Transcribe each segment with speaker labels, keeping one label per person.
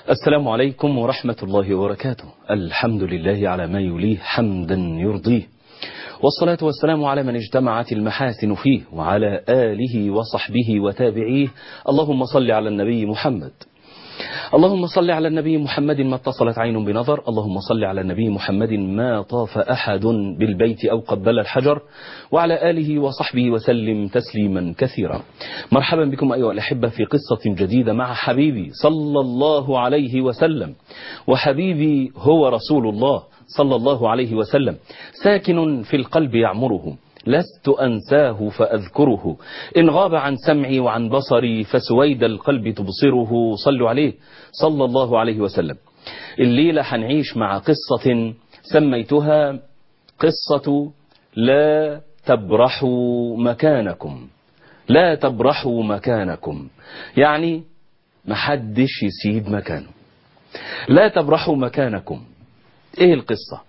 Speaker 1: السلام عليكم ورحمة الله وبركاته الحمد لله على ما يليه حمدا يرضيه والصلاة والسلام على من اجتمعت المحاسن فيه وعلى آله وصحبه وتابعيه اللهم صل على النبي محمد اللهم صل على النبي محمد ما اتصلت عين بنظر اللهم صل على النبي محمد ما طاف أحد بالبيت أو قبل الحجر وعلى آله وصحبه وسلم تسليما كثيرا مرحبا بكم أيها الأحبة في قصة جديدة مع حبيبي صلى الله عليه وسلم وحبيبي هو رسول الله صلى الله عليه وسلم ساكن في القلب يعمره لست أنساه فأذكره إن غاب عن سمعي وعن بصري فسويد القلب تبصره صلوا عليه صلى الله عليه وسلم الليلة حنعيش مع قصة سميتها قصة لا تبرحوا مكانكم لا تبرحوا مكانكم يعني محدش يسيب مكانه لا تبرحوا مكانكم ايه القصة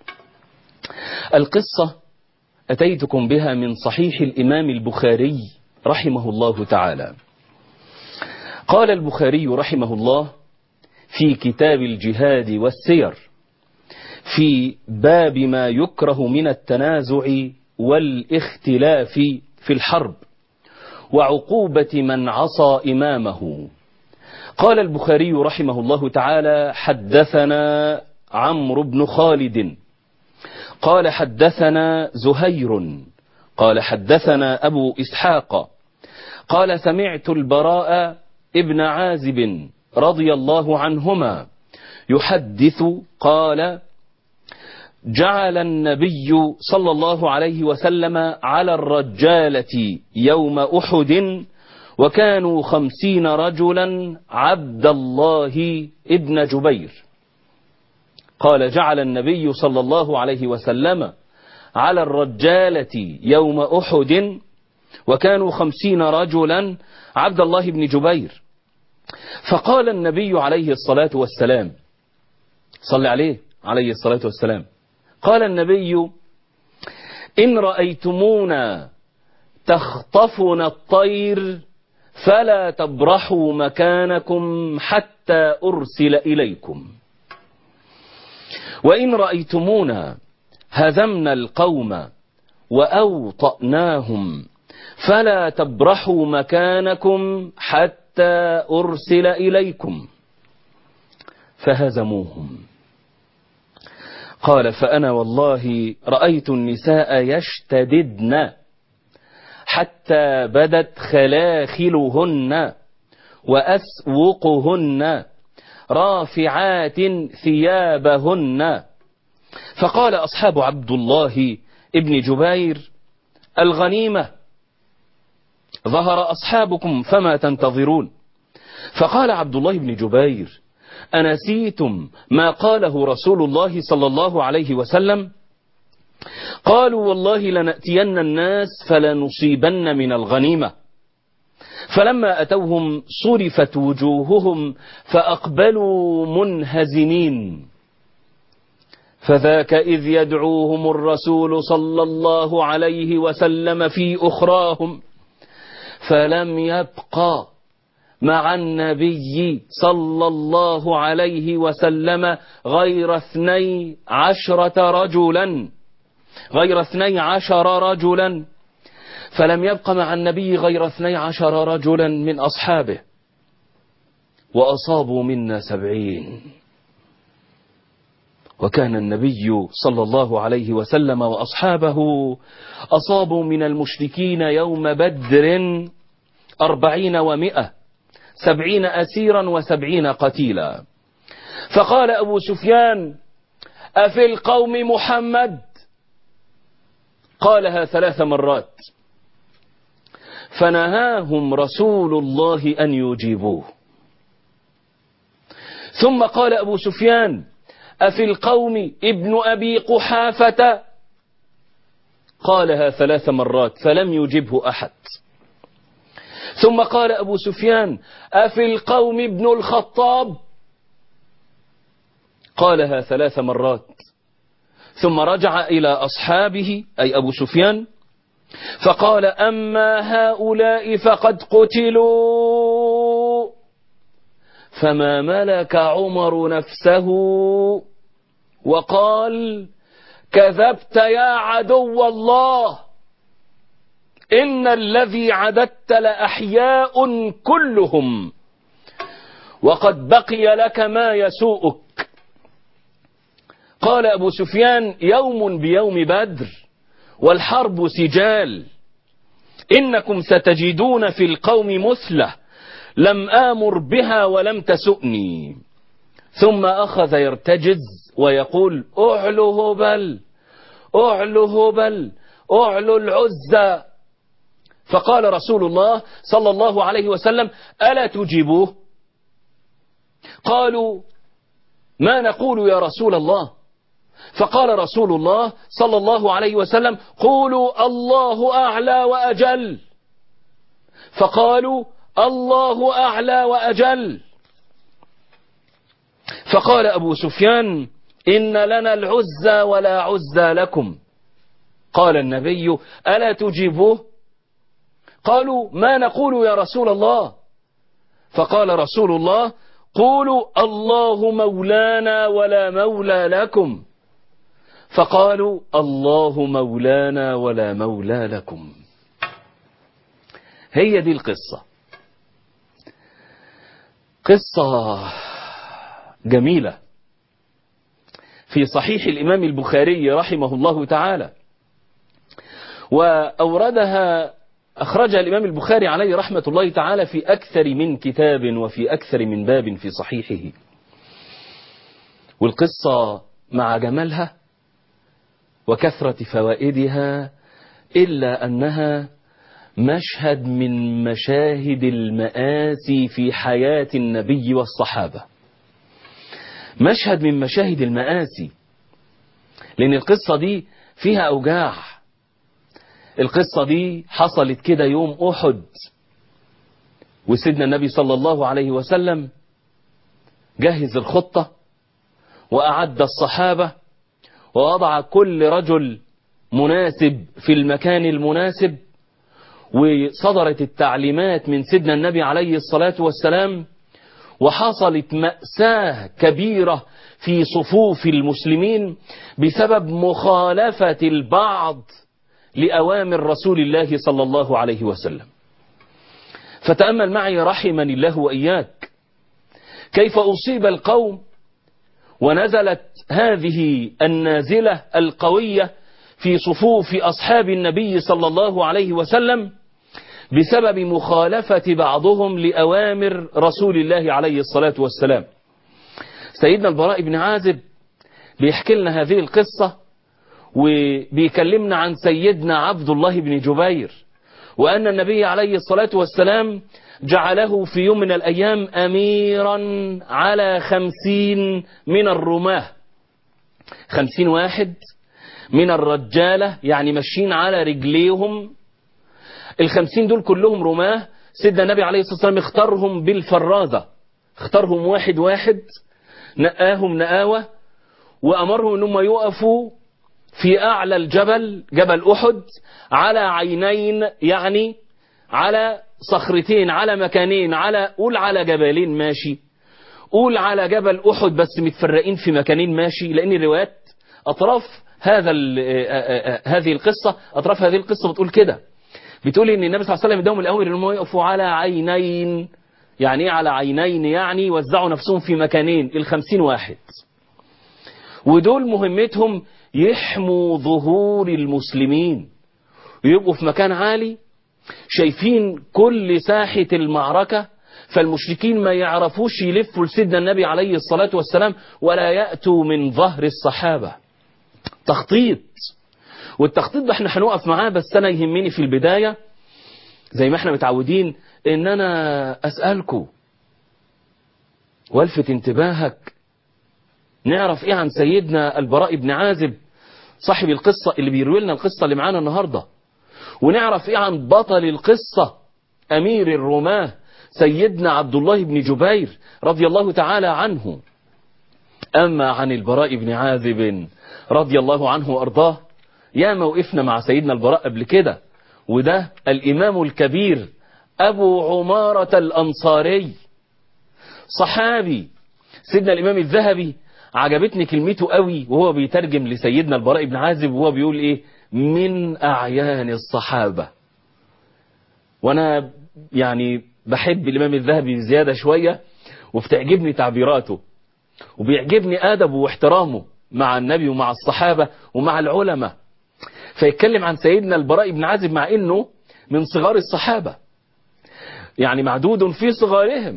Speaker 1: القصة أتيتكم بها من صحيح الإمام البخاري رحمه الله تعالى قال البخاري رحمه الله في كتاب الجهاد والسير في باب ما يكره من التنازع والاختلاف في الحرب وعقوبة من عصى إمامه قال البخاري رحمه الله تعالى حدثنا عمرو بن خالد قال حدثنا زهير قال حدثنا أبو إسحاق قال سمعت البراء ابن عازب رضي الله عنهما يحدث قال جعل النبي صلى الله عليه وسلم على الرجالة يوم أحد وكانوا خمسين رجلا عبد الله ابن جبير قال جعل النبي صلى الله عليه وسلم على الرجالة يوم أحد وكانوا خمسين رجلا عبد الله بن جبير فقال النبي عليه الصلاة والسلام صلى عليه عليه الصلاة والسلام قال النبي إن رأيتمونا تخطفنا الطير فلا تبرحوا مكانكم حتى أرسل إليكم وإن رأيتمونا هزمنا القوم وأوطأناهم فلا تبرحوا مكانكم حتى أرسل إليكم فهزموهم قال فأنا والله رأيت النساء يشتددن حتى بدت خلاخلهن وأسوقهن رافعات ثيابهن فقال أصحاب عبد الله ابن جبير الغنيمة ظهر أصحابكم فما تنتظرون فقال عبد الله بن جبير أنسيتم ما قاله رسول الله صلى الله عليه وسلم قالوا والله لنأتين الناس فلنصيبن من الغنيمة فلما أتوهم صرفت وجوههم فأقبلوا منهزمين فذاك إذ يدعوهم الرسول صلى الله عليه وسلم في أخراهم فلم يبقى مع النبي صلى الله عليه وسلم غير اثني عشرة رجلا غير اثني عشر رجلا فلم يبق مع النبي غير اثني عشر رجلا من أصحابه وأصابوا منا سبعين وكان النبي صلى الله عليه وسلم وأصحابه أصابوا من المشركين يوم بدر أربعين ومئة سبعين أسيرا وسبعين قتيلا فقال أبو سفيان أفي القوم محمد قالها ثلاث مرات فنهاهم رسول الله أن يجيبوه ثم قال أبو سفيان أفي القوم ابن أبي قحافة قالها ثلاث مرات فلم يجبه أحد ثم قال أبو سفيان أفي القوم ابن الخطاب قالها ثلاث مرات ثم رجع إلى أصحابه أي أبو سفيان فقال أما هؤلاء فقد قتلوا فما ملك عمر نفسه وقال كذبت يا عدو الله إن الذي عددت لأحياء كلهم وقد بقي لك ما يسوءك قال أبو سفيان يوم بيوم بدر والحرب سجال إنكم ستجدون في القوم مثلة لم آمر بها ولم تسؤني ثم أخذ يرتجز ويقول أعلو هبل أعلو هبل أعلو العزة فقال رسول الله صلى الله عليه وسلم ألا تجيبوه قالوا ما نقول يا رسول الله فقال رسول الله صلى الله عليه وسلم قولوا الله أعلى وأجل فقالوا الله أعلى وأجل فقال أبو سفيان إن لنا العزى ولا عزى لكم قال النبي ألا تجيبوه قالوا ما نقول يا رسول الله فقال رسول الله قولوا الله مولانا ولا مولى لكم فقالوا الله مولانا ولا مولى لكم هي دي القصة قصة جميلة في صحيح الإمام البخاري رحمه الله تعالى وأوردها أخرجها الإمام البخاري عليه رحمة الله تعالى في أكثر من كتاب وفي أكثر من باب في صحيحه والقصة مع جمالها وكثرة فوائدها إلا أنها مشهد من مشاهد المآسي في حياة النبي والصحابة مشهد من مشاهد المآسي لأن القصة دي فيها أوجاع القصة دي حصلت كده يوم أحد وسيدنا النبي صلى الله عليه وسلم جهز الخطة وأعد الصحابة ووضع كل رجل مناسب في المكان المناسب وصدرت التعليمات من سيدنا النبي عليه الصلاة والسلام وحصلت مأساة كبيرة في صفوف المسلمين بسبب مخالفة البعض لأوامر رسول الله صلى الله عليه وسلم فتأمل معي رحمني الله وإياك كيف أصيب القوم ونزلت هذه النازلة القوية في صفوف أصحاب النبي صلى الله عليه وسلم بسبب مخالفة بعضهم لأوامر رسول الله عليه الصلاة والسلام سيدنا البراء بن عازب بيحكي لنا هذه القصة وبيكلمنا عن سيدنا عبد الله بن جبير وأن النبي عليه الصلاة والسلام جعله في يوم من الأيام أميرا على خمسين من الرماه خمسين واحد من الرجالة يعني ماشيين على رجليهم الخمسين دول كلهم رماه سيدنا النبي عليه الصلاة والسلام اختارهم بالفرازة اختارهم واحد واحد نقاهم نقاوة وأمرهم أنهم يقفوا في أعلى الجبل جبل أحد على عينين يعني على صخرتين على مكانين على قول على جبلين ماشي قول على جبل أحد بس متفرقين في مكانين ماشي لأن الروايات أطراف هذا هذه القصة أطراف هذه القصة بتقول كده بتقول ان النبي صلى الله عليه وسلم اداهم الاول ان هم يقفوا على عينين يعني ايه على عينين يعني وزعوا نفسهم في مكانين الخمسين واحد ودول مهمتهم يحموا ظهور المسلمين ويبقوا في مكان عالي شايفين كل ساحة المعركة فالمشركين ما يعرفوش يلفوا لسيدنا النبي عليه الصلاة والسلام ولا يأتوا من ظهر الصحابة تخطيط والتخطيط ده احنا هنقف معاه بس انا يهمني في البداية زي ما احنا متعودين ان انا اسألكم والفت انتباهك نعرف ايه عن سيدنا البراء بن عازب صاحب القصة اللي بيروي لنا القصة اللي معانا النهاردة ونعرف ايه عن بطل القصة امير الرماه سيدنا عبد الله بن جبير رضي الله تعالى عنه اما عن البراء بن عازب رضي الله عنه وارضاه يا موقفنا مع سيدنا البراء قبل كده وده الإمام الكبير أبو عمارة الأنصاري صحابي سيدنا الإمام الذهبي عجبتني كلمته قوي وهو بيترجم لسيدنا البراء بن عازب وهو بيقول ايه من أعيان الصحابة وانا يعني بحب الإمام الذهبي زيادة شوية وبتعجبني تعبيراته وبيعجبني أدبه واحترامه مع النبي ومع الصحابة ومع العلماء فيتكلم عن سيدنا البراء بن عازب مع انه من صغار الصحابة يعني معدود في صغارهم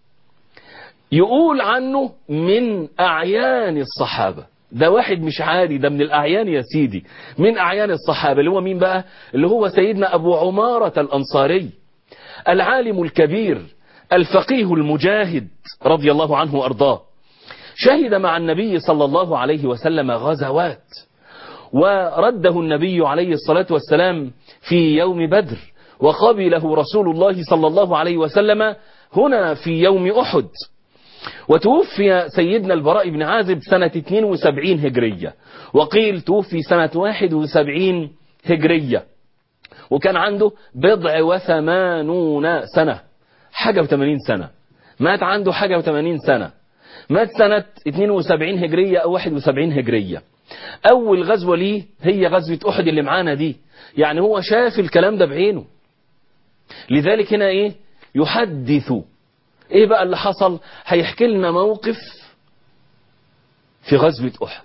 Speaker 1: يقول عنه من أعيان الصحابة ده واحد مش عادي ده من الأعيان يا سيدي من أعيان الصحابة اللي هو مين بقى اللي هو سيدنا أبو عمارة الأنصاري العالم الكبير الفقيه المجاهد رضي الله عنه وأرضاه شهد مع النبي صلى الله عليه وسلم غزوات ورده النبي عليه الصلاة والسلام في يوم بدر وقبله رسول الله صلى الله عليه وسلم هنا في يوم أحد وتوفي سيدنا البراء بن عازب سنة 72 هجرية وقيل توفي سنة 71 هجرية وكان عنده بضع وثمانون سنة حاجة وثمانين سنة مات عنده حاجة وثمانين سنة مات سنة 72 هجرية أو 71 هجرية أول غزوة ليه هي غزوة أحد اللي معانا دي يعني هو شاف الكلام ده بعينه لذلك هنا إيه يحدث إيه بقى اللي حصل هيحكي لنا موقف في غزوة أحد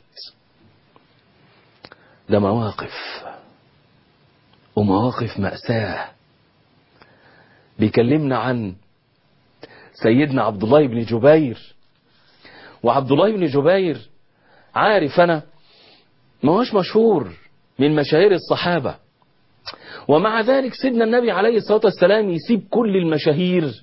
Speaker 1: ده مواقف ومواقف مأساة بيكلمنا عن سيدنا عبد الله بن جبير وعبد الله بن جبير عارف أنا ما هوش مشهور من مشاهير الصحابة ومع ذلك سيدنا النبي عليه الصلاة والسلام يسيب كل المشاهير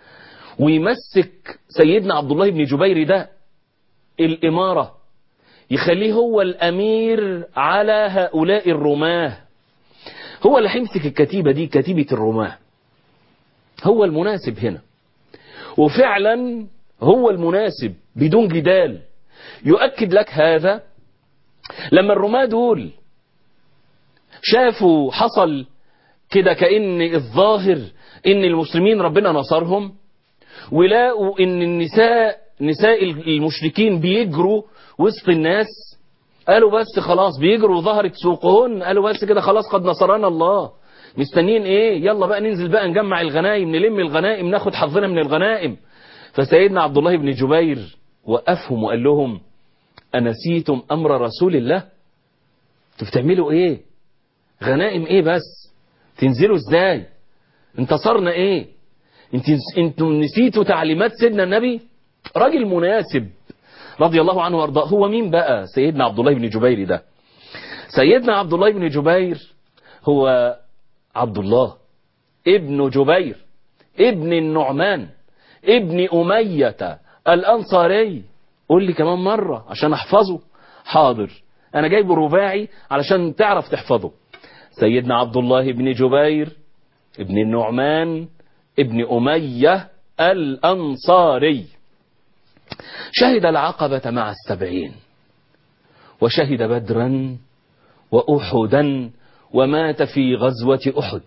Speaker 1: ويمسك سيدنا عبد الله بن جبير ده الإمارة يخليه هو الأمير على هؤلاء الرماه هو اللي هيمسك الكتيبة دي كتيبة الرماه هو المناسب هنا وفعلا هو المناسب بدون جدال يؤكد لك هذا لما الرماة دول شافوا حصل كده كأن الظاهر ان المسلمين ربنا نصرهم ولقوا ان النساء نساء المشركين بيجروا وسط الناس قالوا بس خلاص بيجروا ظهرت سوقهن قالوا بس كده خلاص قد نصرنا الله مستنيين ايه يلا بقى ننزل بقى نجمع الغنائم نلم الغنائم ناخد حظنا من الغنائم فسيدنا عبد الله بن جبير وقفهم وقال لهم أنسيتم أمر رسول الله انتوا بتعملوا ايه غنائم ايه بس تنزلوا ازاي انتصرنا ايه انت انتم نسيتوا تعليمات سيدنا النبي راجل مناسب رضي الله عنه وارضاه هو مين بقى سيدنا عبد الله بن جبير ده سيدنا عبد الله بن جبير هو عبد الله ابن جبير ابن النعمان ابن أمية الأنصاري قول لي كمان مرة عشان أحفظه حاضر أنا جايبه رباعي علشان تعرف تحفظه سيدنا عبد الله بن جبير ابن النعمان ابن أمية الأنصاري شهد العقبة مع السبعين وشهد بدرا وأحدا ومات في غزوة أحد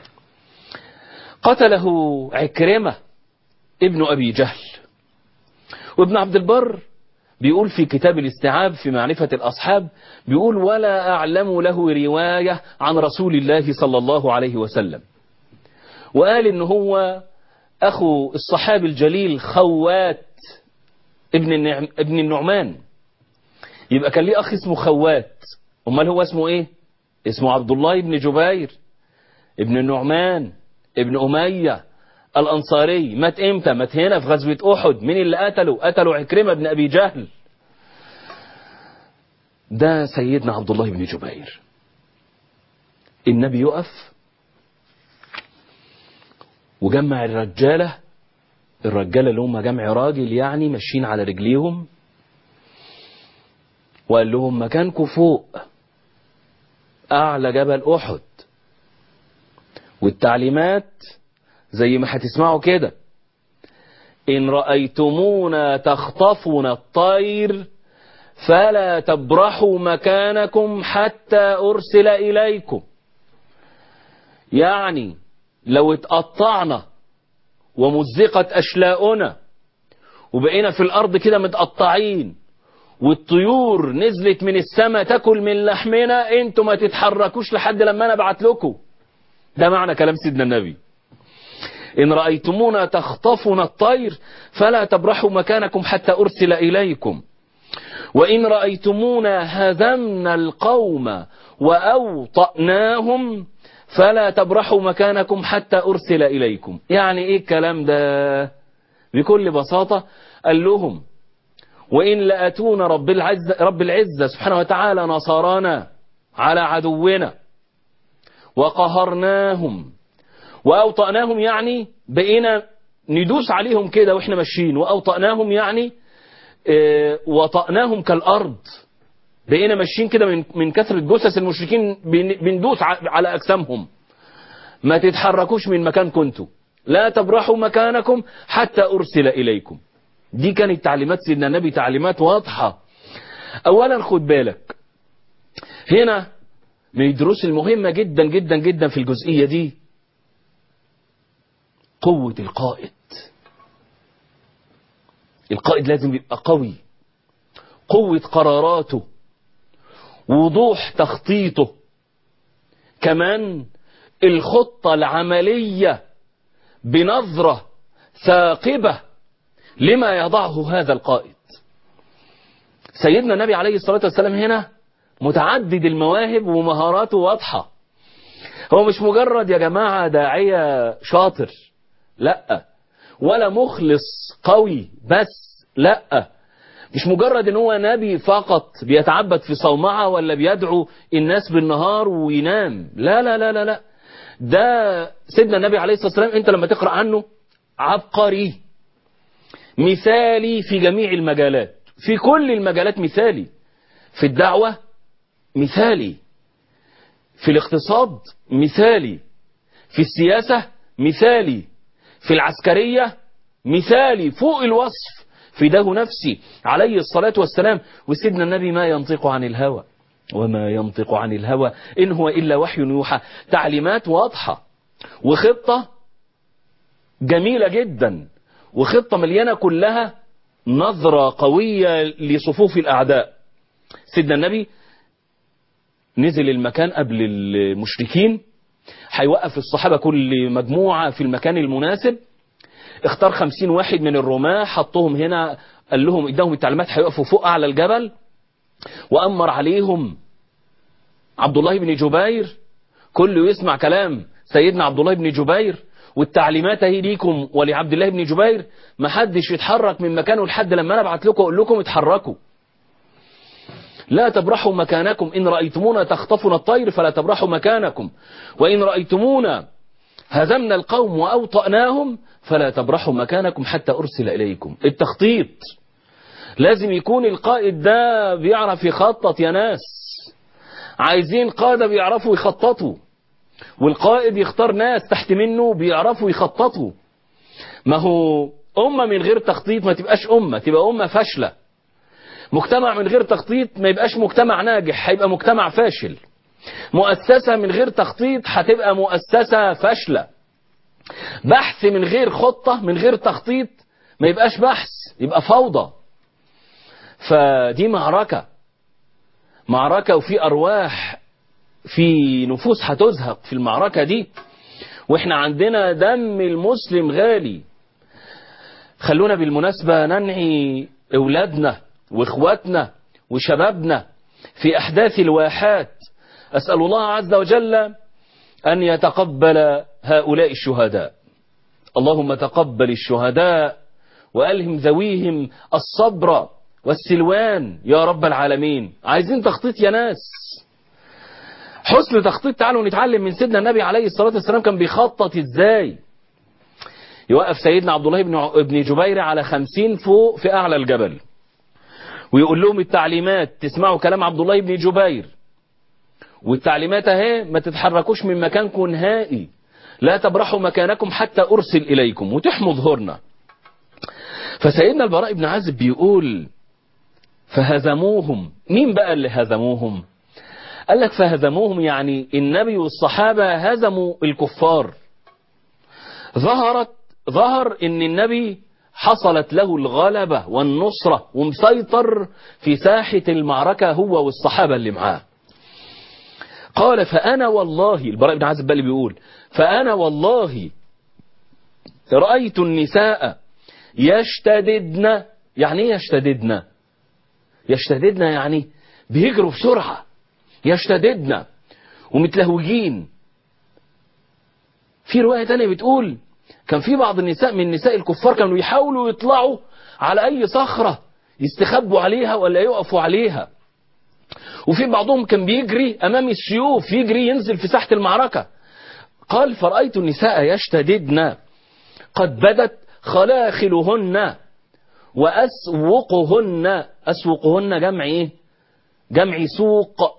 Speaker 1: قتله عكرمة ابن أبي جهل وابن عبد البر بيقول في كتاب الاستيعاب في معرفة الأصحاب بيقول ولا أعلم له رواية عن رسول الله صلى الله عليه وسلم وقال إن هو أخو الصحابي الجليل خوات ابن النعم ابن النعمان يبقى كان ليه أخ اسمه خوات أمال هو اسمه إيه اسمه عبد الله بن جبير ابن النعمان ابن أمية الأنصاري مات إمتى مات هنا في غزوة أحد مين اللي قتله قتلوا عكرمة بن أبي جهل ده سيدنا عبد الله بن جبير النبي يقف وجمع الرجالة الرجالة اللي هم جمع راجل يعني ماشيين على رجليهم وقال لهم مكانكم فوق أعلى جبل أحد والتعليمات زي ما هتسمعوا كده إن رأيتمونا تخطفنا الطير فلا تبرحوا مكانكم حتى أرسل إليكم يعني لو اتقطعنا ومزقت أشلاؤنا وبقينا في الأرض كده متقطعين والطيور نزلت من السماء تاكل من لحمنا انتوا ما تتحركوش لحد لما انا ابعت لكم ده معنى كلام سيدنا النبي إن رأيتمونا تخطفنا الطير فلا تبرحوا مكانكم حتى أرسل إليكم وإن رأيتمونا هزمنا القوم وأوطأناهم فلا تبرحوا مكانكم حتى أرسل إليكم يعني إيه الكلام ده بكل بساطة قال لهم وإن لأتون رب العزة, رب العزة سبحانه وتعالى نصارانا على عدونا وقهرناهم وأوطأناهم يعني بقينا ندوس عليهم كده وإحنا ماشيين وأوطأناهم يعني اه وطأناهم كالأرض بقينا ماشيين كده من من كثرة جثث المشركين بندوس على أجسامهم ما تتحركوش من مكان كنتوا لا تبرحوا مكانكم حتى أرسل إليكم دي كانت تعليمات سيدنا النبي تعليمات واضحة أولا خد بالك هنا من الدروس المهمة جدا جدا جدا في الجزئية دي قوة القائد القائد لازم يبقى قوي قوة قراراته وضوح تخطيطه كمان الخطة العملية بنظرة ثاقبة لما يضعه هذا القائد سيدنا النبي عليه الصلاة والسلام هنا متعدد المواهب ومهاراته واضحة هو مش مجرد يا جماعة داعية شاطر لا ولا مخلص قوي بس لا مش مجرد ان هو نبي فقط بيتعبد في صومعة ولا بيدعو الناس بالنهار وينام لا لا لا لا لا ده سيدنا النبي عليه الصلاة والسلام انت لما تقرأ عنه عبقري مثالي في جميع المجالات في كل المجالات مثالي في الدعوة مثالي في الاقتصاد مثالي في السياسة مثالي في العسكرية مثالي فوق الوصف فداه نفسي عليه الصلاة والسلام وسيدنا النبي ما ينطق عن الهوى وما ينطق عن الهوى إن هو إلا وحي يوحى تعليمات واضحة وخطة جميلة جدا وخطة مليانة كلها نظرة قوية لصفوف الأعداء سيدنا النبي نزل المكان قبل المشركين هيوقف الصحابة كل مجموعة في المكان المناسب اختار خمسين واحد من الرماة حطهم هنا قال لهم اداهم التعليمات هيقفوا فوق أعلى الجبل وأمر عليهم عبد الله بن جبير كله يسمع كلام سيدنا عبد الله بن جبير والتعليمات اهي ليكم ولعبد الله بن جبير ما حدش يتحرك من مكانه لحد لما انا ابعت لكم اقول لكم اتحركوا لا تبرحوا مكانكم إن رأيتمونا تخطفنا الطير فلا تبرحوا مكانكم وإن رأيتمونا هزمنا القوم وأوطأناهم فلا تبرحوا مكانكم حتى أرسل إليكم التخطيط لازم يكون القائد ده بيعرف يخطط يا ناس عايزين قادة بيعرفوا يخططوا والقائد يختار ناس تحت منه بيعرفوا يخططوا ما هو أمة من غير تخطيط ما تبقاش أمة تبقى أمة فاشلة مجتمع من غير تخطيط ما يبقاش مجتمع ناجح هيبقى مجتمع فاشل مؤسسة من غير تخطيط هتبقى مؤسسة فاشلة بحث من غير خطة من غير تخطيط ما يبقاش بحث يبقى فوضى فدي معركة معركة وفي أرواح في نفوس هتزهق في المعركة دي واحنا عندنا دم المسلم غالي خلونا بالمناسبة ننعي اولادنا واخواتنا وشبابنا في احداث الواحات اسأل الله عز وجل ان يتقبل هؤلاء الشهداء اللهم تقبل الشهداء والهم ذويهم الصبر والسلوان يا رب العالمين عايزين تخطيط يا ناس حسن تخطيط تعالوا نتعلم من سيدنا النبي عليه الصلاة والسلام كان بيخطط ازاي يوقف سيدنا عبد الله بن ابن جبير على خمسين فوق في أعلى الجبل ويقول لهم التعليمات تسمعوا كلام عبد الله بن جبير والتعليمات اهي ما تتحركوش من مكانكم نهائي لا تبرحوا مكانكم حتى أرسل إليكم وتحموا ظهورنا فسيدنا البراء بن عازب بيقول فهزموهم مين بقى اللي هزموهم قال لك فهزموهم يعني النبي والصحابة هزموا الكفار ظهرت ظهر ان النبي حصلت له الغلبة والنصرة ومسيطر في ساحة المعركة هو والصحابة اللي معاه قال فأنا والله البراء بن عازب بالي بيقول فأنا والله رأيت النساء يشتددن يعني ايه يشتددن يشتددن يعني بيجروا بسرعة يشتددن ومتلهوجين في رواية تانية بتقول كان في بعض النساء من نساء الكفار كانوا يحاولوا يطلعوا على أي صخرة يستخبوا عليها ولا يقفوا عليها وفي بعضهم كان بيجري أمام السيوف يجري ينزل في ساحة المعركة قال فرأيت النساء يشتددن قد بدت خلاخلهن وأسوقهن أسوقهن جمع إيه جمع سوق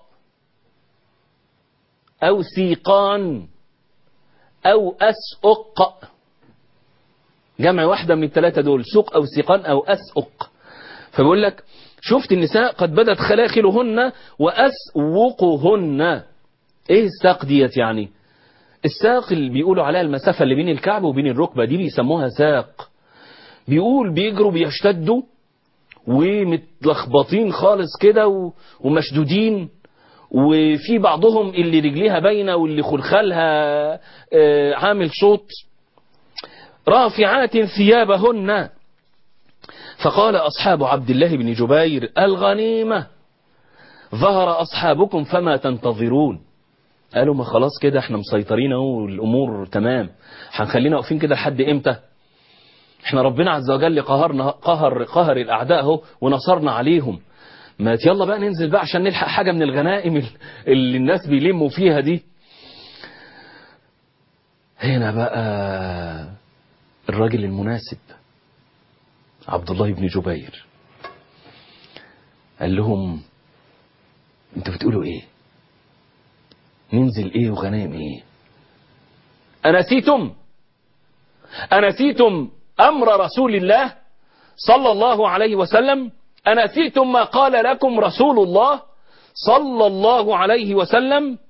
Speaker 1: أو سيقان أو أسؤق جمع واحدة من الثلاثة دول سوق أو سيقان أو أسؤق فبيقول لك شفت النساء قد بدت خلاخلهن وأسوقهن إيه الساق ديت يعني الساق اللي بيقولوا عليها المسافة اللي بين الكعب وبين الركبة دي بيسموها ساق بيقول بيجروا بيشتدوا ومتلخبطين خالص كده ومشدودين وفي بعضهم اللي رجليها باينه واللي خلخالها عامل صوت رافعات ثيابهن فقال أصحاب عبد الله بن جبير الغنيمة ظهر أصحابكم فما تنتظرون قالوا ما خلاص كده احنا مسيطرين اهو الامور تمام هنخلينا واقفين كده لحد امتى احنا ربنا عز وجل قهرنا قهر قهر الاعداء اهو ونصرنا عليهم ما يلا بقى ننزل بقى عشان نلحق حاجه من الغنائم اللي الناس بيلموا فيها دي هنا بقى الراجل المناسب عبد الله بن جبير قال لهم انتوا بتقولوا ايه ننزل ايه وغنائم ايه أنسيتم أنسيتم أمر رسول الله صلى الله عليه وسلم أنسيتم ما قال لكم رسول الله صلى الله عليه وسلم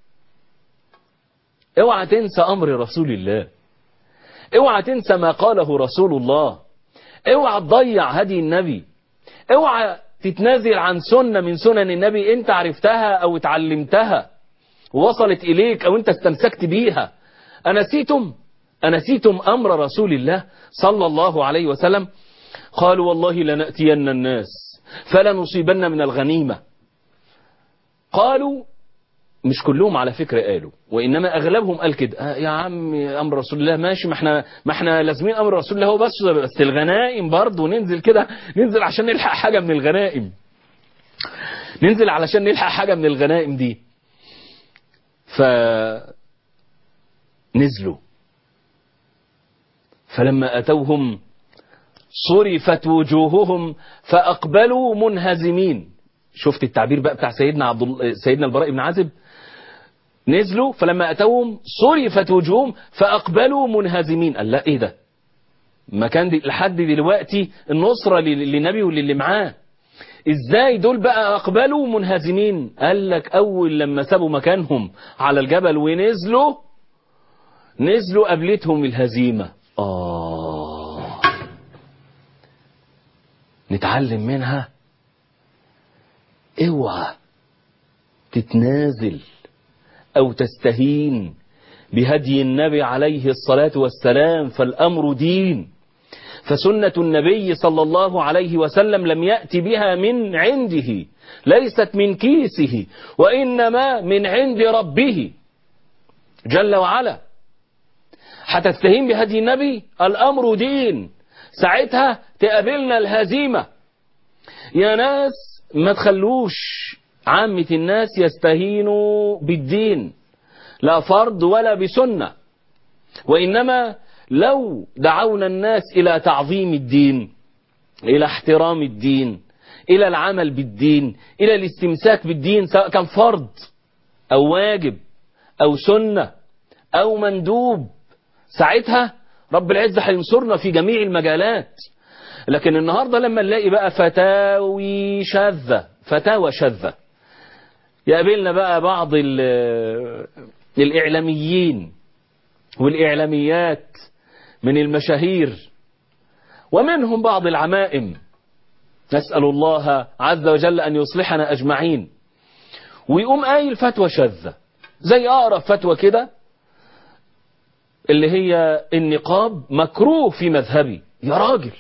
Speaker 1: اوعى تنسى أمر رسول الله اوعى تنسى ما قاله رسول الله اوعى تضيع هدي النبي اوعى تتنازل عن سنة من سنن النبي انت عرفتها او اتعلمتها ووصلت إليك أو أنت استمسكت بيها أنسيتم أنسيتم أمر رسول الله صلى الله عليه وسلم قالوا والله لنأتين الناس فلنصيبن من الغنيمة قالوا مش كلهم على فكرة قالوا وإنما أغلبهم قال كده آه يا عم أمر رسول الله ماشي ما احنا ما احنا لازمين أمر رسول الله هو بس بس الغنائم برضه ننزل كده ننزل عشان نلحق حاجة من الغنائم ننزل علشان نلحق حاجة من الغنائم دي فنزلوا فلما أتوهم صرفت وجوههم فأقبلوا منهزمين شفت التعبير بقى بتاع سيدنا عبد سيدنا البراء بن عازب نزلوا فلما أتوهم صرفت وجوههم فأقبلوا منهزمين قال لا إيه ده ما كان دي لحد دلوقتي النصرة للنبي وللي معاه ازاي دول بقى اقبلوا منهزمين قال لك اول لما سابوا مكانهم على الجبل ونزلوا نزلوا قابلتهم الهزيمة آه نتعلم منها اوعى تتنازل او تستهين بهدي النبي عليه الصلاة والسلام فالامر دين فسنة النبي صلى الله عليه وسلم لم يأتي بها من عنده ليست من كيسه وإنما من عند ربه جل وعلا هتستهين بهدي النبي الأمر دين ساعتها تقابلنا الهزيمة يا ناس ما تخلوش عامة الناس يستهينوا بالدين لا فرض ولا بسنة وإنما لو دعونا الناس إلى تعظيم الدين إلى احترام الدين إلى العمل بالدين إلى الاستمساك بالدين سواء كان فرض أو واجب أو سنة أو مندوب ساعتها رب العزة هينصرنا في جميع المجالات لكن النهاردة لما نلاقي بقى فتاوي شاذة فتاوى شاذة يقابلنا بقى بعض الإعلاميين والإعلاميات من المشاهير ومنهم بعض العمائم نسأل الله عز وجل أن يصلحنا أجمعين ويقوم قايل فتوى شاذة زي أقرب فتوى كده اللي هي النقاب مكروه في مذهبي يا راجل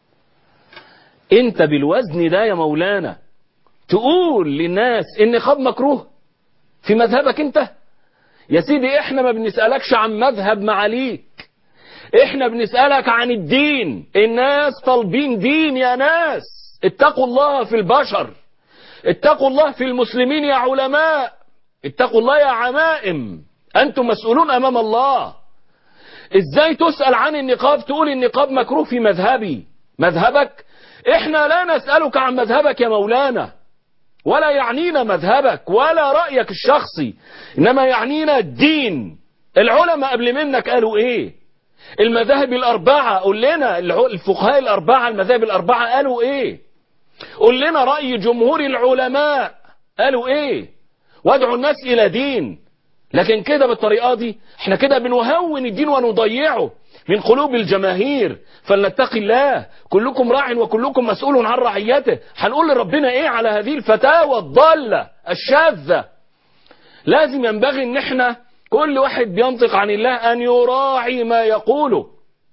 Speaker 1: انت بالوزن ده يا مولانا تقول للناس النقاب مكروه في مذهبك انت يا سيدي احنا ما بنسألكش عن مذهب معاليك احنا بنسألك عن الدين الناس طالبين دين يا ناس اتقوا الله في البشر اتقوا الله في المسلمين يا علماء اتقوا الله يا عمائم انتم مسؤولون امام الله ازاي تسأل عن النقاب تقول النقاب مكروه في مذهبي مذهبك احنا لا نسألك عن مذهبك يا مولانا ولا يعنينا مذهبك ولا رأيك الشخصي انما يعنينا الدين العلماء قبل منك قالوا ايه المذاهب الاربعة قول لنا الفقهاء الاربعة المذاهب الاربعة قالوا ايه قول لنا رأي جمهور العلماء قالوا ايه وادعوا الناس الى دين لكن كده بالطريقة دي احنا كده بنهون الدين ونضيعه من قلوب الجماهير فلنتقي الله كلكم راع وكلكم مسؤول عن رعيته هنقول لربنا ايه على هذه الفتاوى الضالة الشاذة لازم ينبغي ان احنا كل واحد بينطق عن الله ان يراعي ما يقوله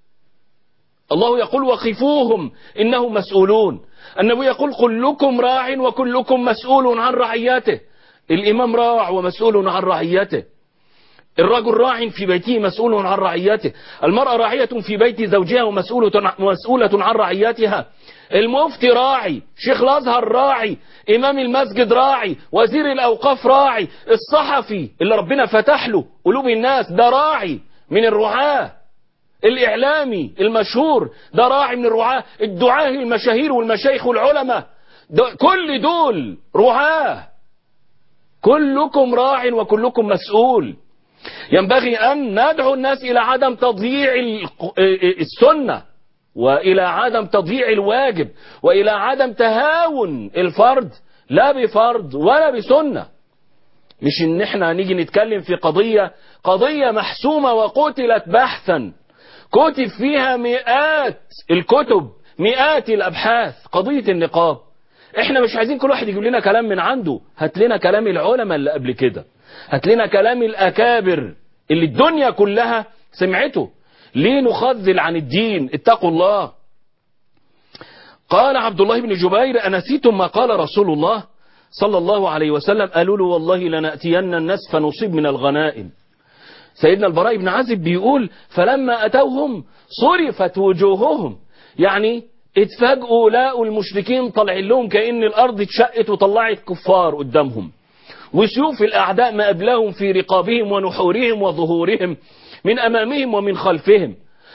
Speaker 1: الله يقول وقفوهم انهم مسؤولون النبي يقول كلكم راع وكلكم مسؤول عن رعيته الامام راع ومسؤول عن رعيته الرجل راع في بيته مسؤول عن رعيته المرأة راعية في بيت زوجها ومسؤولة مسؤولة عن رعيتها المفتي راعي شيخ الازهر راعي امام المسجد راعي وزير الاوقاف راعي الصحفي اللي ربنا فتح له قلوب الناس ده راعي من الرعاه الاعلامي المشهور ده راعي من الرعاه الدعاه المشاهير والمشايخ والعلماء كل دول رعاه كلكم راع وكلكم مسؤول ينبغي أن ندعو الناس إلى عدم تضييع السنة وإلى عدم تضييع الواجب وإلى عدم تهاون الفرد لا بفرض ولا بسنة مش ان احنا نيجي نتكلم في قضية قضية محسومة وقتلت بحثا كتب فيها مئات الكتب مئات الابحاث قضية النقاب احنا مش عايزين كل واحد يجيب لنا كلام من عنده هات لنا كلام العلماء اللي قبل كده هات لنا كلام الاكابر اللي الدنيا كلها سمعته ليه نخذل عن الدين اتقوا الله قال عبد الله بن جبير أنسيتم ما قال رسول الله صلى الله عليه وسلم قالوا له والله لنأتين الناس فنصيب من الغنائم سيدنا البراء بن عازب بيقول فلما أتوهم صرفت وجوههم يعني اتفاجئوا لقوا المشركين طالعين لهم كأن الأرض اتشقت وطلعت كفار قدامهم وسيوف الأعداء ما قبلهم في رقابهم ونحورهم وظهورهم من أمامهم ومن خلفهم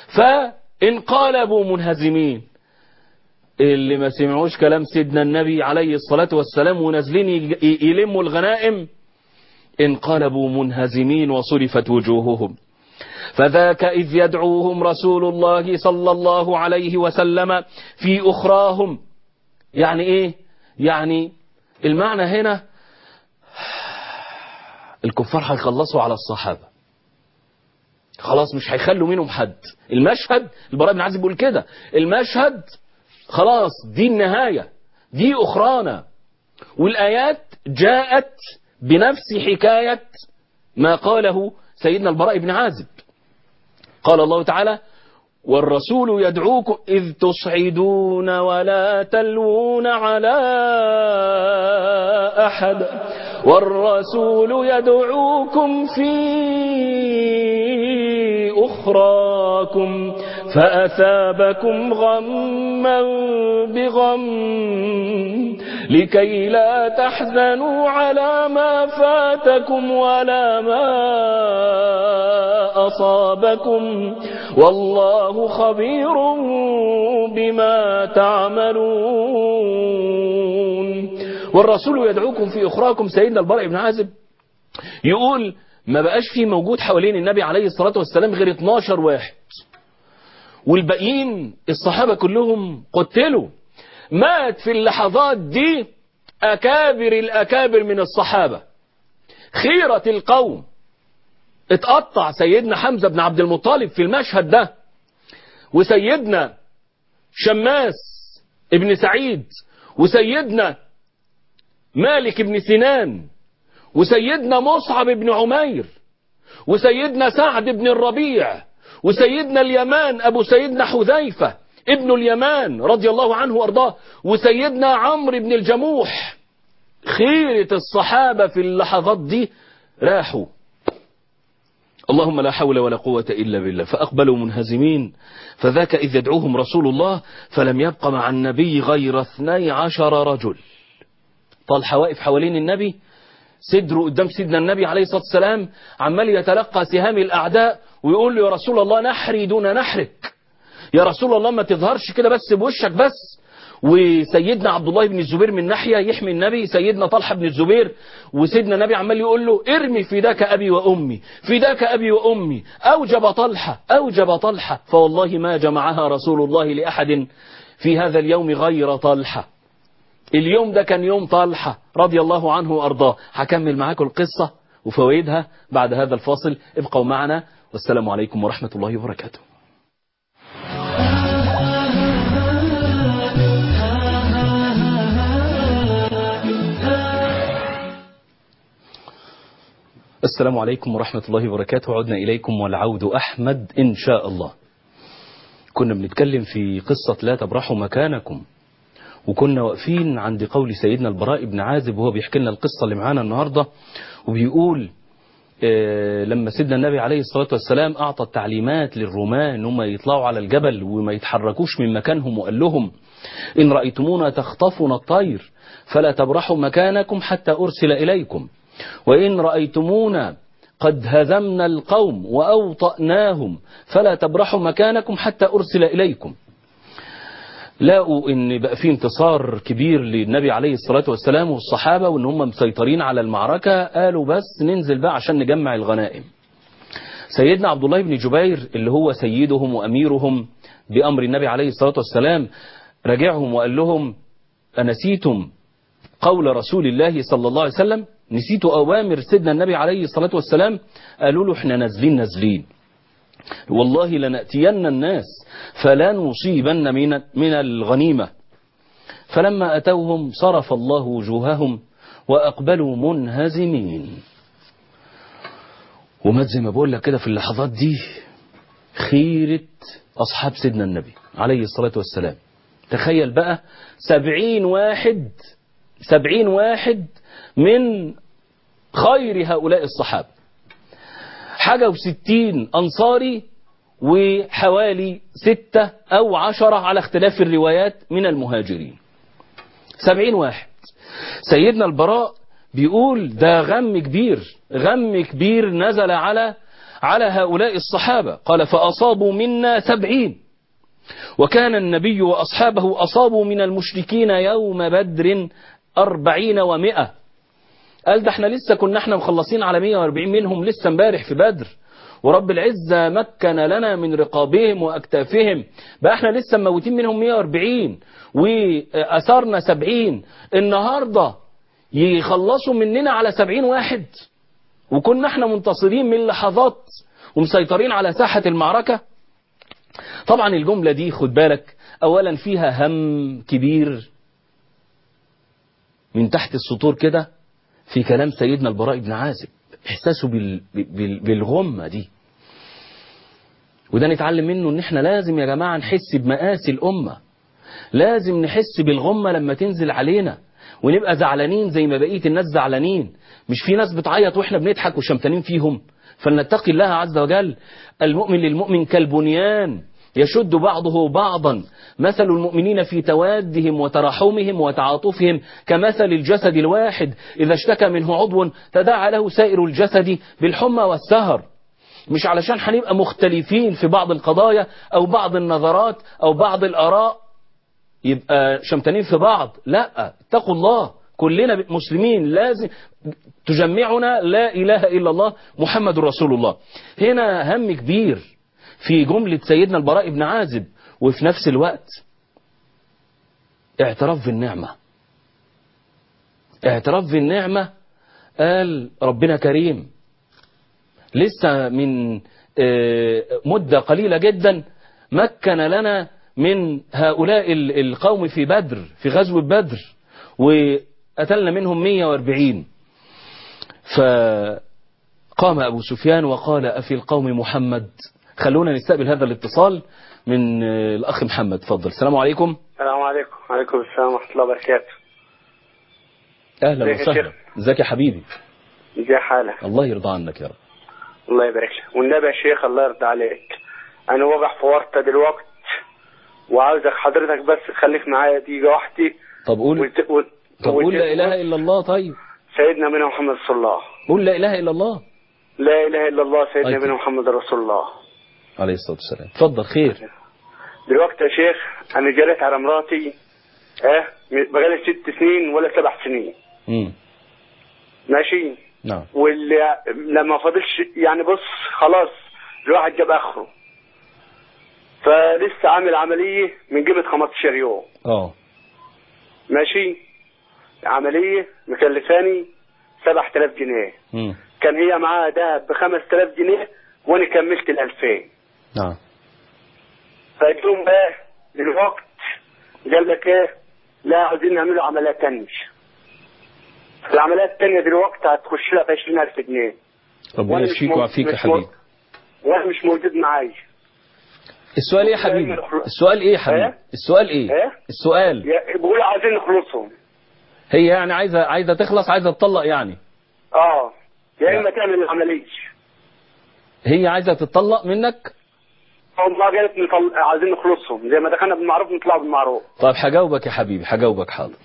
Speaker 1: فانقلبوا منهزمين اللي ما سمعوش كلام سيدنا النبي عليه الصلاة والسلام ونازلين يلموا الغنائم انقلبوا منهزمين وصرفت وجوههم فذاك إذ يدعوهم رسول الله صلى الله عليه وسلم في أخراهم يعني إيه يعني المعنى هنا الكفار هيخلصوا على الصحابة خلاص مش هيخلوا منهم حد المشهد البراء بن عازب بيقول كده المشهد خلاص دي النهاية دي أخرانا والآيات جاءت بنفس حكاية ما قاله سيدنا البراء بن عازب قال الله تعالى والرسول يدعوكم إذ تصعدون ولا تلوون على أحد والرسول يدعوكم في أخراكم فأثابكم غما بغم لكي لا تحزنوا على ما فاتكم ولا ما أصابكم والله خبير بما تعملون والرسول يدعوكم في أخراكم سيدنا البراء بن عازب يقول ما بقاش في موجود حوالين النبي عليه الصلاة والسلام غير 12 واحد والباقيين الصحابة كلهم قتلوا مات في اللحظات دي أكابر الأكابر من الصحابة خيرة القوم اتقطع سيدنا حمزة بن عبد المطالب في المشهد ده وسيدنا شماس ابن سعيد وسيدنا مالك بن سنان وسيدنا مصعب بن عمير وسيدنا سعد بن الربيع وسيدنا اليمان أبو سيدنا حذيفة ابن اليمان رضي الله عنه وارضاه وسيدنا عمرو بن الجموح خيرة الصحابة في اللحظات دي راحوا اللهم لا حول ولا قوة إلا بالله فأقبلوا منهزمين فذاك إذ يدعوهم رسول الله فلم يبق مع النبي غير اثني عشر رجل طلحة واقف حوالين النبي صدره قدام سيدنا النبي عليه الصلاة والسلام عمال يتلقى سهام الأعداء ويقول له يا رسول الله نحري دون نحرك يا رسول الله ما تظهرش كده بس بوشك بس وسيدنا عبد الله بن الزبير من ناحية يحمي النبي سيدنا طلحة بن الزبير وسيدنا النبي عمال يقول له ارمي فداك أبي وأمي فداك أبي وأمي أوجب طلحة أوجب طلحة فوالله ما جمعها رسول الله لأحد في هذا اليوم غير طلحة اليوم ده كان يوم طلحة رضي الله عنه وأرضاه هكمل معاكم القصة وفوائدها بعد هذا الفاصل ابقوا معنا والسلام عليكم ورحمة الله وبركاته السلام عليكم ورحمة الله وبركاته عدنا إليكم والعود أحمد إن شاء الله كنا بنتكلم في قصة لا تبرحوا مكانكم وكنا واقفين عند قول سيدنا البراء بن عازب وهو بيحكي لنا القصة اللي معانا النهاردة وبيقول آه لما سيدنا النبي عليه الصلاة والسلام أعطى التعليمات للرومان ان هم يطلعوا على الجبل وما يتحركوش من مكانهم وقال لهم إن رأيتمونا تخطفنا الطير فلا تبرحوا مكانكم حتى أرسل إليكم وإن رأيتمونا قد هزمنا القوم وأوطأناهم فلا تبرحوا مكانكم حتى أرسل إليكم لقوا ان بقى في انتصار كبير للنبي عليه الصلاة والسلام والصحابة وان هم مسيطرين على المعركة قالوا بس ننزل بقى عشان نجمع الغنائم سيدنا عبد الله بن جبير اللي هو سيدهم وأميرهم بأمر النبي عليه الصلاة والسلام رجعهم وقال لهم أنسيتم قول رسول الله صلى الله عليه وسلم نسيتوا أوامر سيدنا النبي عليه الصلاة والسلام قالوا له احنا نازلين نازلين والله لنأتين الناس فلا نصيبن من من الغنيمة فلما أتوهم صرف الله وجوههم وأقبلوا منهزمين ومات زي ما بقول لك كده في اللحظات دي خيرة أصحاب سيدنا النبي عليه الصلاة والسلام تخيل بقى سبعين واحد سبعين واحد من خير هؤلاء الصحابة حاجة وستين أنصاري وحوالي ستة أو عشرة على اختلاف الروايات من المهاجرين سبعين واحد سيدنا البراء بيقول ده غم كبير غم كبير نزل على على هؤلاء الصحابة قال فأصابوا منا سبعين وكان النبي وأصحابه أصابوا من المشركين يوم بدر أربعين ومئة قال ده احنا لسه كنا احنا مخلصين على 140 منهم لسه امبارح في بدر ورب العزة مكن لنا من رقابهم وأكتافهم بقى احنا لسه مموتين منهم 140 وأثرنا 70 النهاردة يخلصوا مننا على 70 واحد وكنا احنا منتصرين من لحظات ومسيطرين على ساحة المعركة طبعا الجملة دي خد بالك أولا فيها هم كبير من تحت السطور كده في كلام سيدنا البراء بن عازب احساسه بال... بال... بالغمة دي وده نتعلم منه ان احنا لازم يا جماعة نحس بمآسي الأمة لازم نحس بالغمة لما تنزل علينا ونبقى زعلانين زي ما بقية الناس زعلانين مش في ناس بتعيط واحنا بنضحك وشمتانين فيهم فلنتقي الله عز وجل المؤمن للمؤمن كالبنيان يشد بعضه بعضا مثل المؤمنين في توادهم وتراحمهم وتعاطفهم كمثل الجسد الواحد إذا اشتكى منه عضو تداعى له سائر الجسد بالحمى والسهر مش علشان هنبقى مختلفين في بعض القضايا أو بعض النظرات أو بعض الآراء يبقى شمتانين في بعض لا اتقوا الله كلنا مسلمين لازم تجمعنا لا إله إلا الله محمد رسول الله هنا هم كبير في جملة سيدنا البراء بن عازب وفي نفس الوقت اعتراف بالنعمة اعتراف بالنعمة قال ربنا كريم لسه من مدة قليلة جدا مكن لنا من هؤلاء ال- القوم في بدر في غزوة بدر وقتلنا منهم 140 فقام أبو سفيان وقال أفي القوم محمد خلونا نستقبل هذا الاتصال من آه، الأخ محمد تفضل السلام عليكم
Speaker 2: السلام عليكم وعليكم السلام ورحمة الله وبركاته
Speaker 1: أهلا
Speaker 2: ازيك يا
Speaker 1: وسهلا
Speaker 2: شيخ؟
Speaker 1: ازيك يا حبيبي
Speaker 2: ازي حالك
Speaker 1: الله يرضى عنك يا رب
Speaker 2: الله يبارك لك والنبي يا شيخ الله يرضى عليك انا وقع في ورطة دلوقت وعاوزك حضرتك بس تخليك معايا دقيقة واحدة
Speaker 1: طب قول
Speaker 2: وت... و...
Speaker 1: طب قول
Speaker 2: وت-
Speaker 1: لا إله إلا الله طيب
Speaker 2: سيدنا بنا محمد صلى الله
Speaker 1: قول لا إله إلا الله
Speaker 2: لا اله الا الله سيدنا
Speaker 1: طيب.
Speaker 2: بنا محمد رسول الله
Speaker 1: عليه الصلاة والسلام تفضل خير
Speaker 2: دلوقتي يا شيخ انا جريت على مراتي اه بقالي ست سنين ولا سبع سنين
Speaker 1: مم.
Speaker 2: ماشي
Speaker 1: نعم
Speaker 2: واللي لما فاضلش يعني بص خلاص الواحد جاب اخره فلسه عامل عمليه من قيمه 15 يوم
Speaker 1: اه
Speaker 2: ماشي عمليه مكلفاني 7000 جنيه
Speaker 1: مم.
Speaker 2: كان هي معاها دهب ب 5000 جنيه وانا كملت ال 2000
Speaker 1: نعم
Speaker 2: فجم بقى دلوقت قال لك ايه لا عاوزين نعملوا عمليه تانية العمليات التانية دلوقتي هتخش لها في 20000 جنيه
Speaker 1: ربنا
Speaker 2: وأنا مش
Speaker 1: يشفيك
Speaker 2: مو-
Speaker 1: ويعافيك يا
Speaker 2: مش مو-
Speaker 1: حبيبي
Speaker 2: وانا مش موجود معايا
Speaker 1: السؤال ايه يا حبيبي السؤال ايه يا حبيبي
Speaker 2: إيه؟
Speaker 1: السؤال ايه
Speaker 2: إيه؟
Speaker 1: السؤال
Speaker 2: يا- بيقولوا عايزين نخلصهم
Speaker 1: هي يعني عايزه عايزه تخلص عايزه تطلق يعني
Speaker 2: اه يا
Speaker 1: لا.
Speaker 2: اما تعمل العمليه
Speaker 1: هي عايزه تطلق منك
Speaker 2: والله قالت نطل... عايزين نخلصهم زي ما دخلنا بالمعروف نطلع بالمعروف
Speaker 1: طيب هجاوبك يا حبيبي هجاوبك حاضر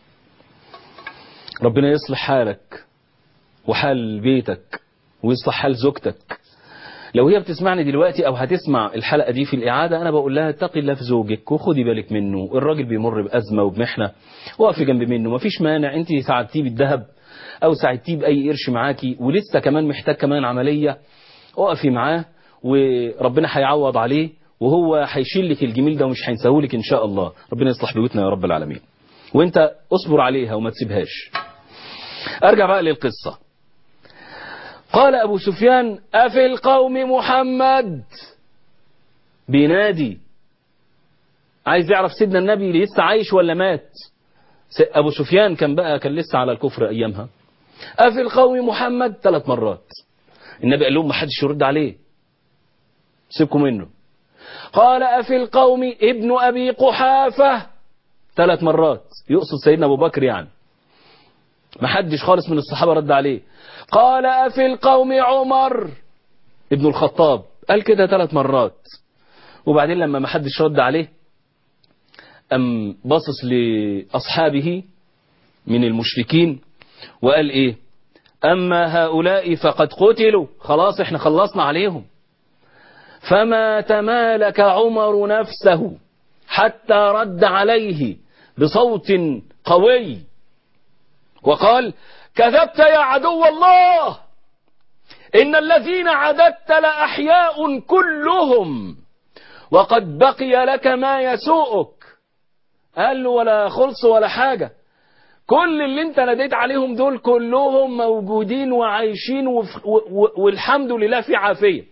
Speaker 1: ربنا يصلح حالك وحال بيتك ويصلح حال زوجتك لو هي بتسمعني دلوقتي او هتسمع الحلقه دي في الاعاده انا بقول لها اتقي الله في زوجك وخدي بالك منه الراجل بيمر بازمه وبمحنه وقفي جنب منه مفيش مانع انت ساعدتيه بالذهب او ساعدتيه باي قرش معاكي ولسه كمان محتاج كمان عمليه اقفي معاه وربنا هيعوض عليه وهو هيشيل لك الجميل ده ومش هينساهولك ان شاء الله ربنا يصلح بيوتنا يا رب العالمين وانت اصبر عليها وما تسيبهاش ارجع بقى للقصه قال أبو سفيان أفي القوم محمد بينادي عايز يعرف سيدنا النبي لسه عايش ولا مات س- أبو سفيان كان بقى كان لسه على الكفر أيامها أفي القوم محمد ثلاث مرات النبي قال لهم ما حدش يرد عليه سيبكم منه قال أفي القوم ابن أبي قحافة ثلاث مرات يقصد سيدنا أبو بكر يعني ما حدش خالص من الصحابة رد عليه قال أفي القوم عمر ابن الخطاب قال كده ثلاث مرات وبعدين لما ما حدش رد عليه أم باصص لأصحابه من المشركين وقال إيه أما هؤلاء فقد قتلوا خلاص احنا خلصنا عليهم فما تمالك عمر نفسه حتى رد عليه بصوت قوي وقال كذبت يا عدو الله إن الذين عددت لأحياء كلهم وقد بقي لك ما يسوءك قال له ولا خلص ولا حاجة كل اللي انت ناديت عليهم دول كلهم موجودين وعايشين وف- و- و- والحمد لله في عافية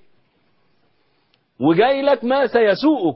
Speaker 1: وجاي لك ما سيسوءك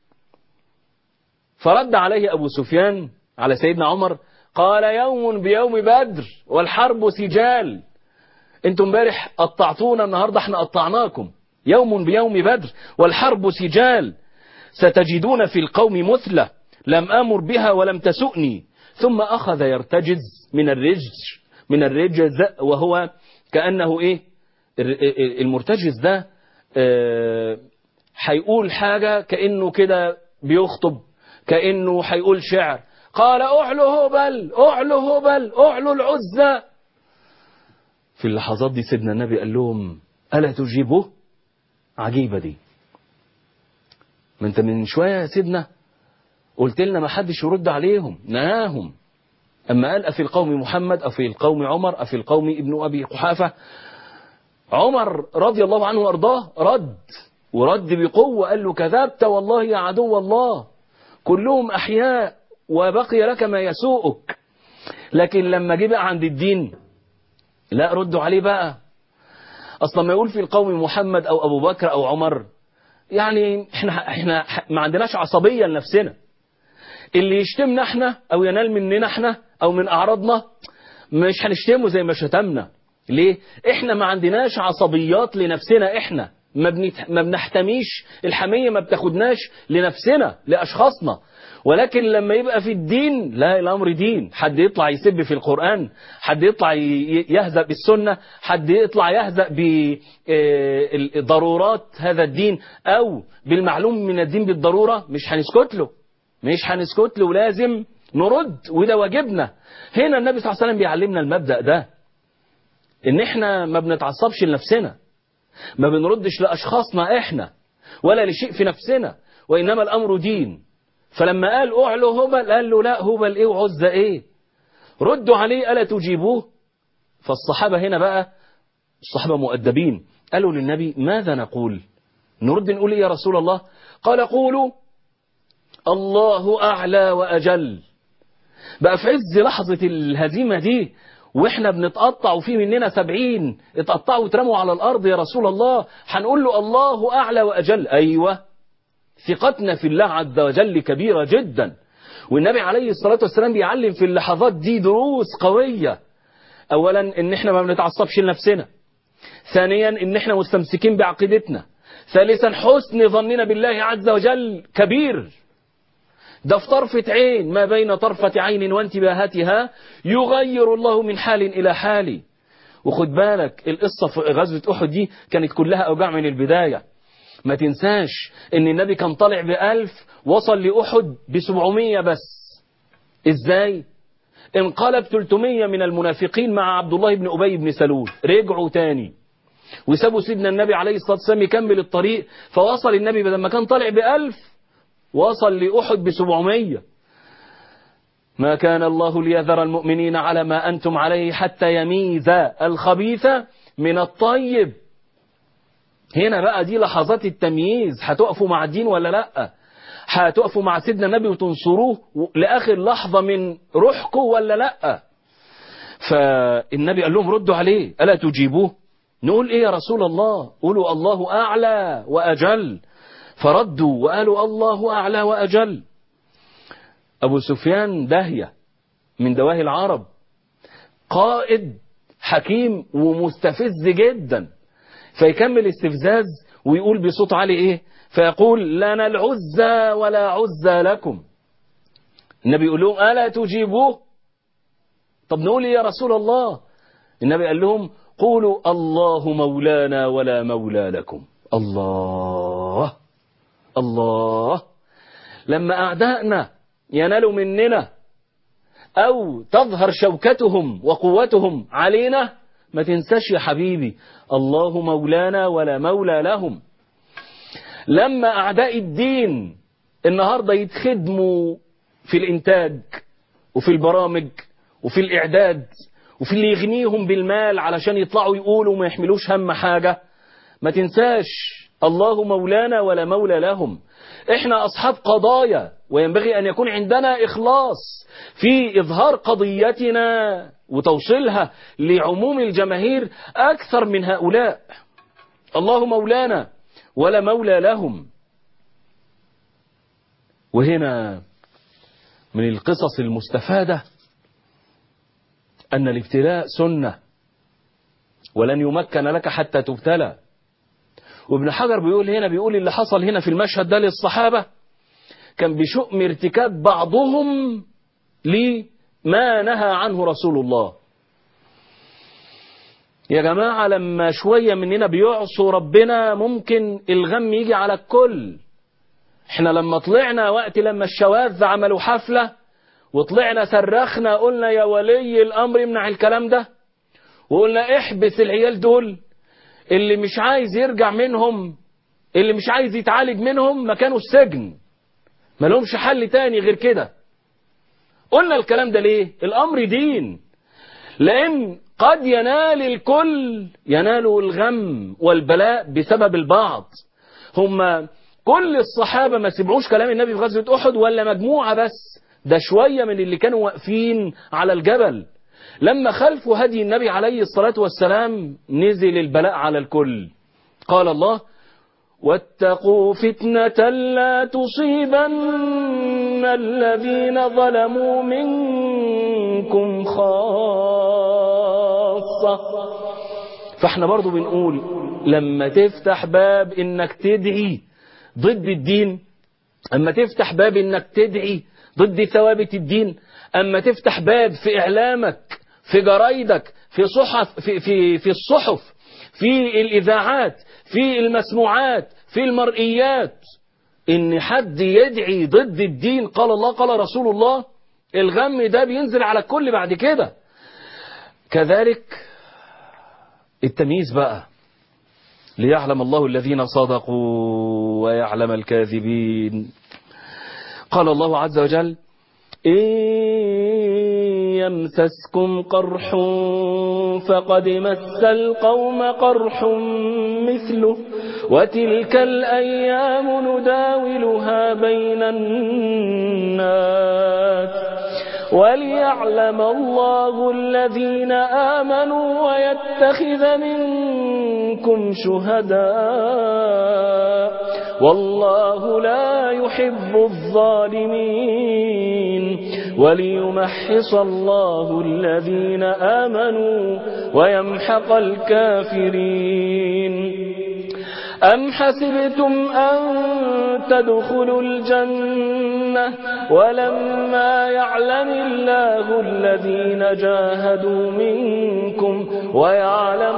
Speaker 1: فرد عليه أبو سفيان على سيدنا عمر قال يوم بيوم بدر والحرب سجال انتم امبارح قطعتونا النهارده احنا قطعناكم يوم بيوم بدر والحرب سجال ستجدون في القوم مثلة لم آمر بها ولم تسؤني ثم أخذ يرتجز من الرجز من الرجز وهو كأنه إيه الر- المرتجز ده آه، هيقول حاجة كأنه كده بيخطب كأنه هيقول شعر قال أعلو هبل أعلو هبل أعلو العزة في اللحظات دي سيدنا النبي قال لهم ألا تجيبه عجيبة دي ما انت من شوية يا سيدنا قلت لنا ما حدش يرد عليهم نهاهم أما قال أفي القوم محمد أفي القوم عمر أفي القوم ابن أبي قحافة عمر رضي الله عنه وأرضاه رد ورد بقوة قال له كذبت والله يا عدو الله كلهم أحياء وبقي لك ما يسوءك لكن لما جه بقى عند الدين لا ردوا عليه بقى أصلا ما يقول في القوم محمد أو أبو بكر أو عمر يعني احنا احنا ما عندناش عصبية لنفسنا اللي يشتمنا احنا او ينال مننا احنا او من اعراضنا مش هنشتمه زي ما شتمنا ليه احنا ما عندناش عصبيات لنفسنا احنا ما, بنت... ما بنحتميش الحمية ما بتاخدناش لنفسنا لأشخاصنا ولكن لما يبقى في الدين لا الأمر دين حد يطلع يسب في القرآن حد يطلع ي- يهزأ بالسنة حد يطلع يهزأ بضرورات هذا الدين أو بالمعلوم من الدين بالضرورة مش هنسكت له مش هنسكت له ولازم نرد وده واجبنا هنا النبي صلى الله عليه وسلم بيعلمنا المبدأ ده ان احنا ما بنتعصبش لنفسنا ما بنردش لأشخاصنا إحنا ولا لشيء في نفسنا وإنما الأمر دين فلما قال أعلو هبل قال له لا هبل إيه وعزة إيه ردوا عليه ألا تجيبوه فالصحابة هنا بقى الصحابة مؤدبين قالوا للنبي ماذا نقول نرد نقول إيه يا رسول الله قال قولوا الله أعلى وأجل بقى في عز لحظة الهزيمة دي واحنا بنتقطع وفي مننا سبعين اتقطعوا واترموا على الارض يا رسول الله هنقول له الله اعلى واجل ايوه ثقتنا في الله عز وجل كبيرة جدا والنبي عليه الصلاة والسلام بيعلم في اللحظات دي دروس قوية اولا ان احنا ما بنتعصبش لنفسنا ثانيا ان احنا مستمسكين بعقيدتنا ثالثا حسن ظننا بالله عز وجل كبير ده في طرفة عين ما بين طرفة عين وانتباهاتها يغير الله من حال إلى حال وخد بالك القصة في غزوة أحد دي كانت كلها أوجاع من البداية ما تنساش ان النبي كان طالع بألف وصل لأحد بسبعمية بس ازاي انقلب 300 من المنافقين مع عبد الله بن أبي بن سلول رجعوا تاني وسابوا سيدنا النبي عليه الصلاة والسلام يكمل الطريق فوصل النبي بدل ما كان طالع بألف وصل لأحد بسبعمية ما كان الله ليذر المؤمنين على ما أنتم عليه حتى يميز الخبيث من الطيب هنا بقى دي لحظات التمييز هتقفوا مع الدين ولا لا هتقفوا مع سيدنا النبي وتنصروه لآخر لحظة من روحكم ولا لا فالنبي قال لهم ردوا عليه ألا تجيبوه نقول ايه يا رسول الله قولوا الله أعلى وأجل فردوا وقالوا الله أعلى وأجل أبو سفيان داهية من دواهي العرب قائد حكيم ومستفز جدا فيكمل استفزاز ويقول بصوت عالي ايه فيقول لنا العزى ولا عزى لكم النبي يقول لهم ألا تجيبوه طب نقول إيه يا رسول الله النبي قال لهم قولوا الله مولانا ولا مولى لكم الله الله لما أعدائنا ينالوا مننا أو تظهر شوكتهم وقوتهم علينا ما تنساش يا حبيبي الله مولانا ولا مولى لهم لما أعداء الدين النهاردة يتخدموا في الإنتاج وفي البرامج وفي الإعداد وفي اللي يغنيهم بالمال علشان يطلعوا يقولوا ما يحملوش هم حاجة ما تنساش الله مولانا ولا مولى لهم احنا أصحاب قضايا وينبغي أن يكون عندنا إخلاص في إظهار قضيتنا وتوصيلها لعموم الجماهير أكثر من هؤلاء الله مولانا ولا مولى لهم وهنا من القصص المستفادة أن الابتلاء سنة ولن يمكن لك حتى تبتلى وابن حجر بيقول هنا بيقول اللي حصل هنا في المشهد ده للصحابة كان بشؤم ارتكاب بعضهم لما نهى عنه رسول الله يا جماعة لما شوية مننا بيعصوا ربنا ممكن الغم يجي على الكل احنا لما طلعنا وقت لما الشواذ عملوا حفلة وطلعنا صرخنا قلنا يا ولي الأمر يمنع الكلام ده وقلنا احبس العيال دول اللي مش عايز يرجع منهم اللي مش عايز يتعالج منهم مكانه السجن ما لهمش حل تاني غير كده قلنا الكلام ده ليه الأمر دين لأن قد ينال الكل ينال الغم والبلاء بسبب البعض هم كل الصحابة ما سمعوش كلام النبي في غزوة أحد ولا مجموعة بس ده شوية من اللي كانوا واقفين على الجبل لما خلفوا هدي النبي عليه الصلاة والسلام نزل البلاء على الكل قال الله واتقوا فتنة لا تصيبن الذين ظلموا منكم خاصة فاحنا برضو بنقول لما تفتح باب انك تدعي ضد الدين اما تفتح باب انك تدعي ضد ثوابت الدين اما تفتح باب في اعلامك في جرايدك في صحف في في في الصحف في الاذاعات في المسموعات في المرئيات ان حد يدعي ضد الدين قال الله قال رسول الله الغم ده بينزل على الكل بعد كده كذلك التمييز بقى ليعلم الله الذين صدقوا ويعلم الكاذبين قال الله عز وجل إن يمسسكم قرح فقد مس القوم قرح مثله وتلك الأيام نداولها بين الناس وليعلم الله الذين آمنوا ويتخذ منكم شهداء والله لا يحب الظالمين وليمحص الله الذين آمنوا ويمحق الكافرين أم حسبتم أن تدخلوا الجنة ولما يعلم الله الذين جاهدوا منكم ويعلم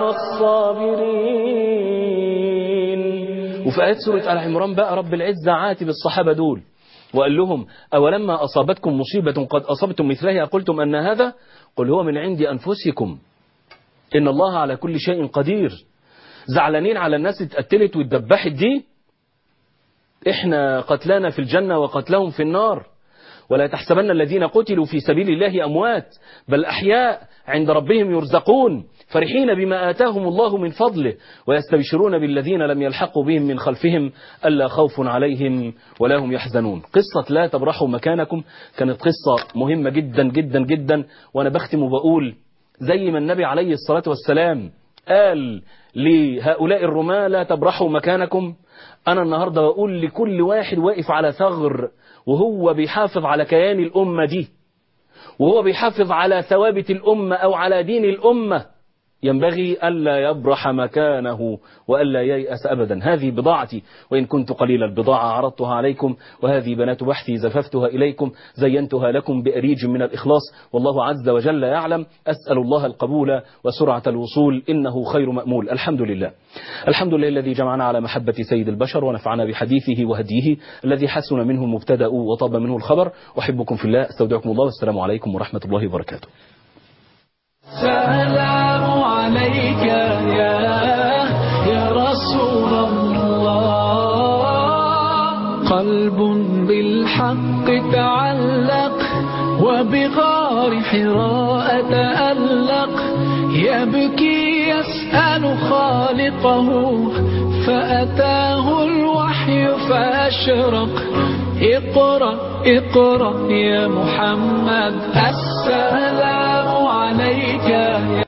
Speaker 1: الصابرين وفي آيات سورة آل عمران بقى رب العزة عاتب الصحابة دول وقال لهم أولما أصابتكم مصيبة قد أصبتم مثلها قلتم أن هذا قل هو من عند أنفسكم إن الله على كل شيء قدير زعلانين على الناس اتقتلت واتدبحت دي احنا قتلانا في الجنة وقتلهم في النار ولا تحسبن الذين قتلوا في سبيل الله أموات بل أحياء عند ربهم يرزقون فرحين بما آتاهم الله من فضله ويستبشرون بالذين لم يلحقوا بهم من خلفهم ألا خوف عليهم ولا هم يحزنون قصة لا تبرحوا مكانكم كانت قصة مهمة جدا جدا جدا وأنا بختم وبقول زي ما النبي عليه الصلاة والسلام قال لهؤلاء الرماة لا تبرحوا مكانكم أنا النهاردة بقول لكل واحد واقف على ثغر وهو بيحافظ على كيان الأمة دي وهو بيحافظ على ثوابت الأمة أو على دين الأمة ينبغي ألا يبرح مكانه وألا ييأس أبدا هذه بضاعتي وإن كنت قليل البضاعة عرضتها عليكم وهذه بنات بحثي زففتها إليكم زينتها لكم بأريج من الإخلاص والله عز وجل يعلم أسأل الله القبول وسرعة الوصول إنه خير مأمول الحمد لله الحمد لله الذي جمعنا على محبة سيد البشر ونفعنا بحديثه وهديه الذي حسن منه المبتدأ وطاب منه الخبر أحبكم في الله استودعكم الله والسلام عليكم ورحمة الله وبركاته
Speaker 3: سلام عليك يا يا رسول الله قلب بالحق تعلق وبغار حراء تألق يبكي يسأل خالقه فأتاه الوحي فأشرق اقرأ اقرأ يا محمد السلام عليك يا